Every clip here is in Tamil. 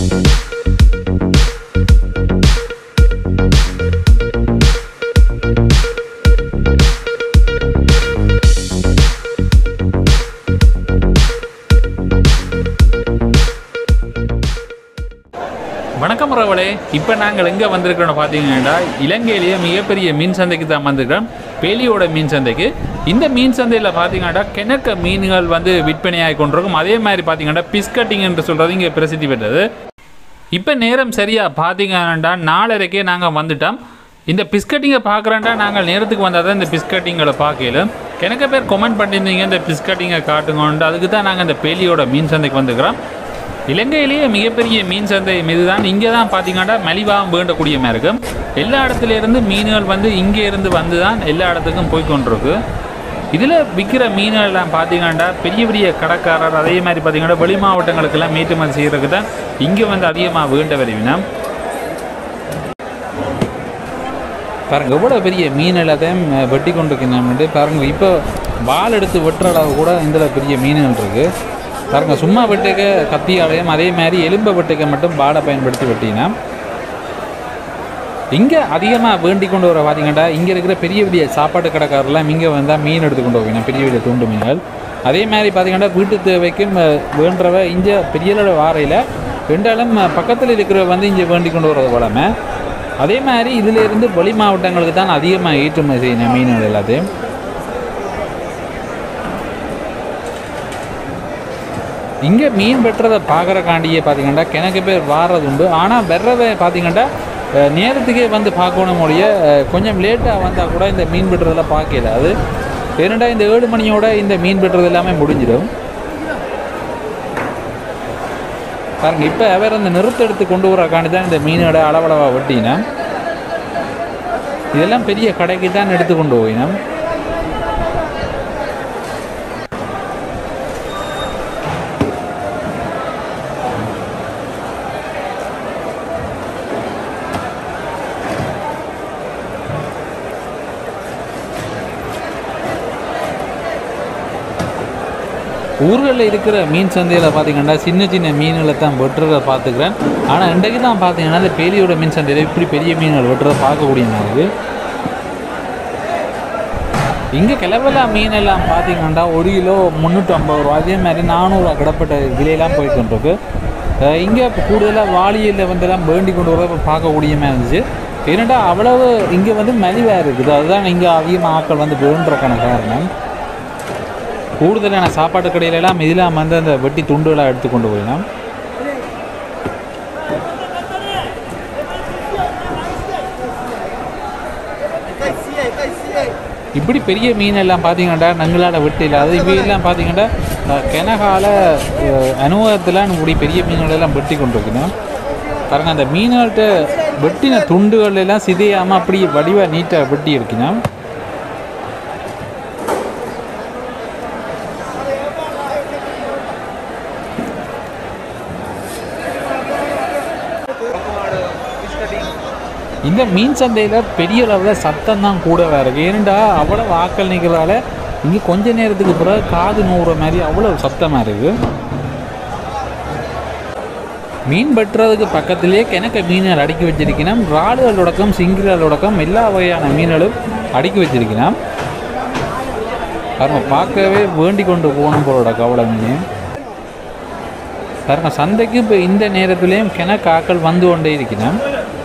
வணக்கம் உறவுகளே இப்போ நாங்கள் எங்கே வந்திருக்கிறோம் பார்த்தீங்கன்னா இலங்கையிலேயே மிகப்பெரிய மீன் சந்தைக்கு தான் வந்திருக்கிறோம் பேலியோட மீன் சந்தைக்கு இந்த மீன் சந்தையில் பார்த்தீங்கன்னா கிணக்க மீன்கள் வந்து விற்பனையாகி கொண்டிருக்கும் அதே மாதிரி பார்த்தீங்கன்னா பிஸ்கட்டிங் என்று சொல்கிறது இங்கே பிரசித்தி பெற்றது இப்போ நேரம் சரியாக பார்த்தீங்கன்னா நாலரைக்கே நாங்கள் வந்துட்டோம் இந்த பிஸ்கட்டிங்கை பார்க்குறேன்டா நாங்கள் நேரத்துக்கு வந்தால் தான் இந்த பிஸ்கட்டிங்களை பார்க்கல எனக்கு பேர் கமெண்ட் பண்ணியிருந்தீங்க இந்த பிஸ்கட்டிங்கை காட்டுங்கன்ட்டு அதுக்கு தான் நாங்கள் இந்த பேலியோட மீன் சந்தைக்கு வந்துக்கிறோம் இலங்கையிலேயே மிகப்பெரிய மீன் சந்தை இதுதான் இங்கே தான் பார்த்தீங்கன்னா மலிவாகவும் வேண்டக்கூடிய மாதிரி இருக்கும் எல்லா இடத்துல இருந்து மீன்கள் வந்து இங்கே இருந்து வந்து தான் எல்லா இடத்துக்கும் போய் கொண்டிருக்கு இதில் விற்கிற மீன்கள் எல்லாம் பார்த்தீங்கன்னா பெரிய பெரிய கடைக்காரர் அதே மாதிரி பார்த்தீங்கன்னா வெளி மாவட்டங்களுக்கெல்லாம் ஏற்றுமதி செய்கிறதுக்கு தான் இங்கே வந்து அதிகமாக வேண்ட வருவினா பாருங்க எவ்வளோ பெரிய மீன் எல்லாத்தையும் அஹ், வெட்டி கொண்டிருக்கணும்னு பாருங்க இப்போ வால் எடுத்து வெட்டுற அளவு கூட இதில் பெரிய மீன்கள் இருக்குது பாருங்க சும்மா வெட்டுக்க கத்தியாலையும் அதே மாதிரி எலும்பை வெட்டுக்க மட்டும் வாழை பயன்படுத்தி வெட்டினா இங்கே அதிகமாக வேண்டி கொண்டு வர பார்த்தீங்கன்னா இங்கே இருக்கிற பெரிய பெரிய சாப்பாட்டு கடைக்காரெல்லாம் இங்கே வந்தால் மீன் எடுத்து கொண்டு போவீங்க பெரிய பெரிய துண்டு மீன்கள் அதே மாதிரி பார்த்தீங்கன்னா வீட்டு தேவைக்கும் அஹ், வேண்டவ இங்கே பெரிய அளவு வாரையில் ரெண்டாலும் பக்கத்தில் இருக்கிற வந்து இங்கே வேண்டி கொண்டு வரது போலாமல் அதே மாதிரி இதில் இருந்து வெளி மாவட்டங்களுக்கு தான் அதிகமாக ஏற்றுமதி செய்யணும் மீன்கள் எல்லாத்தையும் இங்கே மீன் வெட்டுறதை பார்க்குறக்காண்டியே பார்த்தீங்கன்னா கிணக்கு பேர் வாரது உண்டு ஆனால் வெறவை பார்த்தீங்கன்னா அஹ், நேரத்துக்கே வந்து பார்க்கணும் மொழிய அஹ், கொஞ்சம் லேட்டாக வந்தால் கூட இந்த மீன் வெட்டுறதெல்லாம் பார்க்கல அது ஏனண்டா இந்த ஏழு மணியோட இந்த மீன் வெட்டுறது எல்லாமே முடிஞ்சிடும் பாருங்க இப்போ அவர் அந்த நிறுத்த எடுத்து கொண்டு வரக்காண்டி தான் இந்த மீனோட அளவளவாக வெட்டினா இதெல்லாம் பெரிய கடைக்கு தான் எடுத்து கொண்டு போயினோம் ஊர்களில் இருக்கிற மீன் சந்தையில் பார்த்தீங்கன்னா சின்ன சின்ன மீன்களை தான் வெட்டுறதை பார்த்துக்கிறேன் ஆனால் இன்றைக்கு தான் பார்த்தீங்கன்னா இந்த பேலியோட மீன் சந்தையில் இப்படி பெரிய மீன்கள் வெட்டுறதை பார்க்கக்கூடிய மாதிரி இங்கே கிளவலா மீன் எல்லாம் பார்த்தீங்கன்னா ஒரு கிலோ முந்நூற்றி ஐம்பது ரூபா அதே மாதிரி நானூறுரூவா கிடப்பட்ட விலையெல்லாம் போயிட்டு இருக்கு இங்கே கூடுதலாக வாளியில் வந்தெல்லாம் வேண்டி கொண்டு வர பார்க்கக்கூடிய மாதிரி இருந்துச்சு ஏன்னாடா அவ்வளவு இங்கே வந்து மலிவாக இருக்குது அதுதான் இங்கே அதிகமாக ஆட்கள் வந்து வேண்டுறக்கான காரணம் கூடுதலான சாப்பாட்டு கடையில எல்லாம் இதெல்லாம் வந்து அந்த வெட்டி துண்டுகளாக எடுத்து கொண்டு போயிடலாம் இப்படி பெரிய மீன் எல்லாம் பார்த்தீங்கன்னா நங்களால் வெட்டி இல்லாத இவையெல்லாம் பார்த்தீங்கன்னா அஹ், கிணகால அஹ், அனுபவத்தில் இப்படி பெரிய மீன்கள் எல்லாம் வெட்டி கொண்டு இருக்கணும் பாருங்க அந்த மீன்கள்கிட்ட வெட்டின துண்டுகள் எல்லாம் சிதையாமல் அப்படி வடிவாக நீட்டாக வெட்டி இருக்கணும் இந்த மீன் சந்தையில் பெரிய அளவில் சத்தம் தான் கூட வேறு ஏன்டா அவ்வளோ ஆக்கள் நிற்கிறதால இங்கே கொஞ்ச நேரத்துக்கு பிறகு காது நூற மாதிரி அவ்வளோ சத்தமாக இருக்குது மீன் வெட்டுறதுக்கு பக்கத்திலே கிணக்க மீன்கள் அடுக்கி வச்சிருக்கணும் இறாலுகளோடக்கம் சிங்கிரலோடக்கம் எல்லா வகையான மீன்களும் அடுக்கி வச்சிருக்கணும் பாருங்க பார்க்கவே வேண்டி கொண்டு போகணும் போலோட கவலை மீன் பாருங்க சந்தைக்கு இப்போ இந்த நேரத்துலேயும் கிணக்கு ஆக்கள் வந்து கொண்டே இருக்கணும்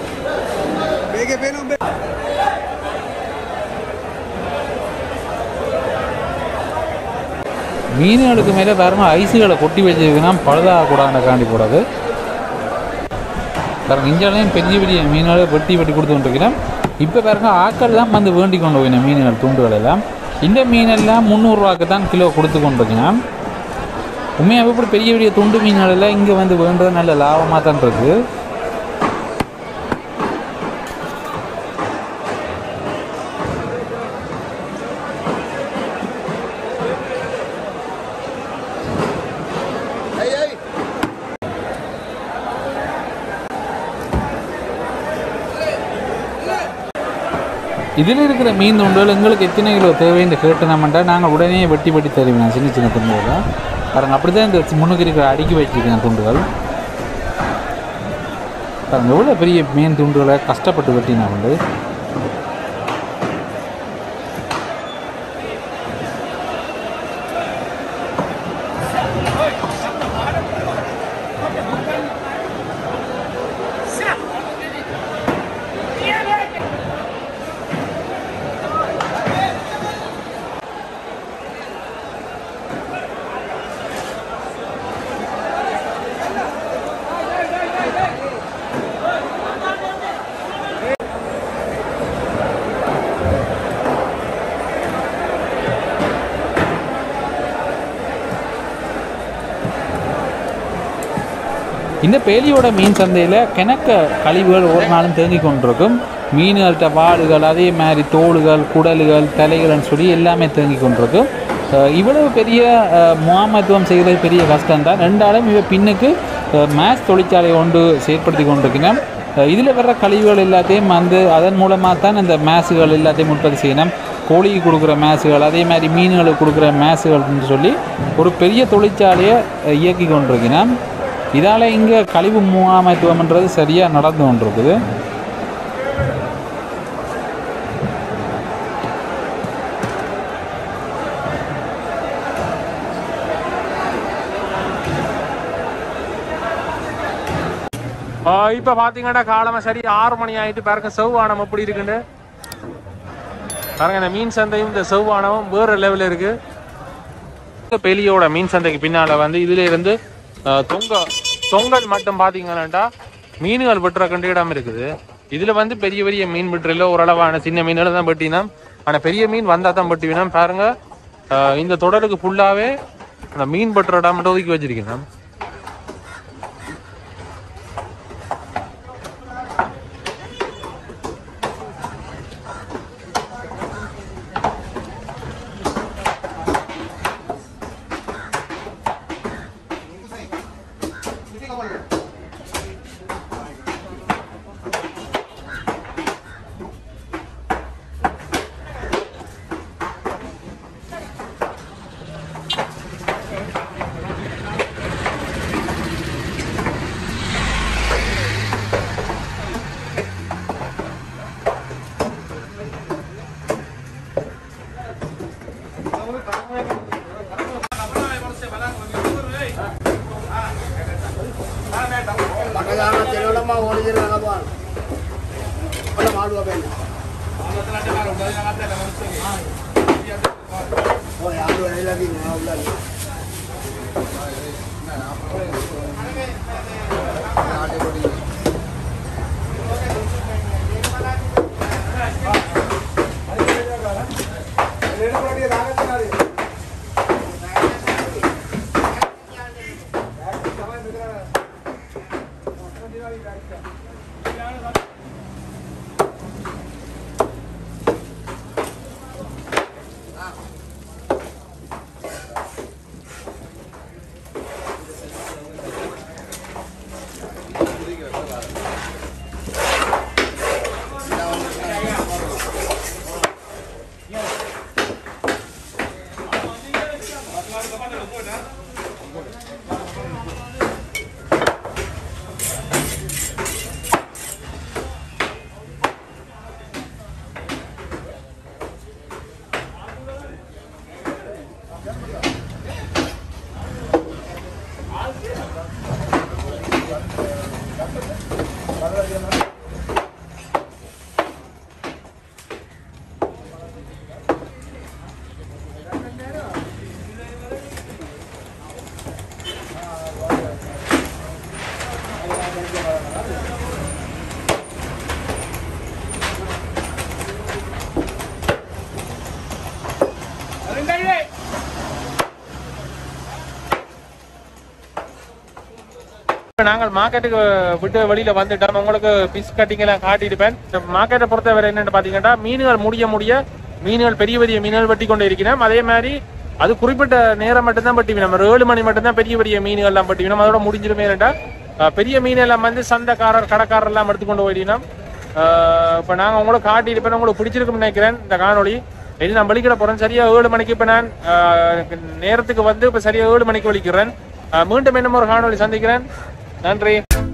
மீன்களுக்கு மேலே பாருங்க ஐஸுகளை கொட்டி வச்சிருக்குன்னா பழுதாகக்கூடாது காண்டி போடாது பாருங்க இஞ்சாலையும் பெரிய பெரிய மீன்களை வெட்டி வெட்டி கொடுத்து கொண்டிருக்கிறேன் இப்போ பாருங்க ஆக்கள் தான் வந்து வேண்டி கொண்டு போயின மீன்கள் துண்டுகள் எல்லாம் இந்த மீனெல்லாம் முந்நூறுரூவாக்கு தான் கிலோ கொடுத்து கொண்டிருக்கிறேன் உண்மையாக இப்படி பெரிய பெரிய துண்டு மீன்கள் எல்லாம் இங்கே வந்து வேண்டது நல்ல லாபமாக தான் இருக்குது இதில் இருக்கிற மீன் துண்டுகள் எங்களுக்கு எத்தனை கிலோ தேவைன்னு கேட்டோம்னா நாங்கள் உடனே வெட்டி வெட்டி தருவேன் சின்ன சின்ன துண்டுகள் பாருங்க அப்படி தான் இந்த முன்னுக்கு இருக்கிற அடுக்கி வச்சிருக்கேன் துண்டுகள் பாருங்க எவ்வளோ பெரிய மீன் துண்டுகளை கஷ்டப்பட்டு வெட்டினா வந்து இந்த பேலியோட மீன் சந்தையில் கிணக்க கழிவுகள் ஒரு நாளும் தேங்கி கொண்டிருக்கும் மீன்கள்கிட்ட வாடுகள் அதே மாதிரி தோடுகள் குடல்கள் தலைகள்னு சொல்லி எல்லாமே தேங்கி கொண்டிருக்கும் அஹ் இவ்வளவு பெரிய அஹ், முகாமைத்துவம் செய்கிறது பெரிய கஷ்டம்தான் ரெண்டாலும் இவ பின்னுக்கு அஹ், மேஸ் தொழிற்சாலை ஒன்று செயற்படுத்தி கொண்டிருக்கிறோம் இதில் வர்ற கழிவுகள் எல்லாத்தையும் வந்து அதன் மூலமாக தான் இந்த மேஸுகள் எல்லாத்தையும் உற்பத்தி செய்யணும் கோழிக்கு கொடுக்குற மேஸுகள் அதே மாதிரி மீன்களுக்கு கொடுக்குற மேஸுகள்னு சொல்லி ஒரு பெரிய தொழிற்சாலையை அஹ், இயக்கி கொண்டிருக்கிறோம் இதால் இங்கே கழிவு முகாமைத்துவம்ன்றது சரியாக நடந்து கொண்டிருக்குது இப்போ பார்த்தீங்கன்னா காலமாக சரி ஆறு மணி ஆயிட்டு பாருங்க செவ்வானம் எப்படி இருக்குன்னு பாருங்க இந்த மீன் சந்தையும் இந்த செவ்வானமும் வேற லெவலில் இருக்கு இந்த பெலியோட மீன் சந்தைக்கு பின்னால வந்து இதுல இருந்து அஹ், தொங்க தொங்கல் மட்டும் பாத்தீங்கன்னா மீன்கள் வெட்டுற கண்டு இடம் இருக்குது இதுல வந்து பெரிய பெரிய மீன் வெட்டுறதுல ஓரளவான சின்ன மீன்கள் தான் வெட்டினா ஆனா பெரிய மீன் வந்தா தான் வெட்டுவினா பாருங்க அஹ், இந்த தொடருக்கு ஃபுல்லாவே அந்த மீன் வெட்டுற இடம் மட்டும் ஒதுக்கி வச்சிருக்கேன் பக்கதான தெருவிலமா ஓடிக்கிறாங்கப்பா ஒன்றும் மாடுவா பேங்க ஓ யாரு எல்லாத்தையும் உள்ள இப்ப நாங்கள் மார்க்கெட்டுக்கு விட்டு வெளியில வந்துட்டோம் உங்களுக்கு பிஸ் கட்டிங் எல்லாம் காட்டியிருப்பேன் மார்க்கெட்டை பொறுத்தவரை என்னன்னு பாத்தீங்கன்னா மீன்கள் முடிய முடிய மீன்கள் பெரிய பெரிய மீன்கள் வெட்டி கொண்டு இருக்கிறோம் அதே மாதிரி அது குறிப்பிட்ட நேரம் மட்டும்தான் வெட்டி நம்ம ஏழு மணி மட்டும்தான் பெரிய பெரிய மீன்கள் எல்லாம் வெட்டி வேணும் அதோட முடிஞ்சிருமே பெரிய மீன் எல்லாம் வந்து சந்தைக்காரர் கடைக்காரர் எல்லாம் எடுத்துக்கொண்டு போயிட்டீங்கன்னா இப்ப நாங்க உங்களுக்கு காட்டியிருப்பேன் உங்களுக்கு பிடிச்சிருக்கும்னு நினைக்கிறேன் இந்த காணொளி இனி நான் வெளிக்கிட போறேன் சரியா ஏழு மணிக்கு இப்ப நான் ஆஹ், நேரத்துக்கு வந்து இப்ப சரியா ஏழு மணிக்கு வலிக்கிறேன் மீண்டும் இன்னும் ஒரு காணொளி சந்திக்கிறேன் நன்றி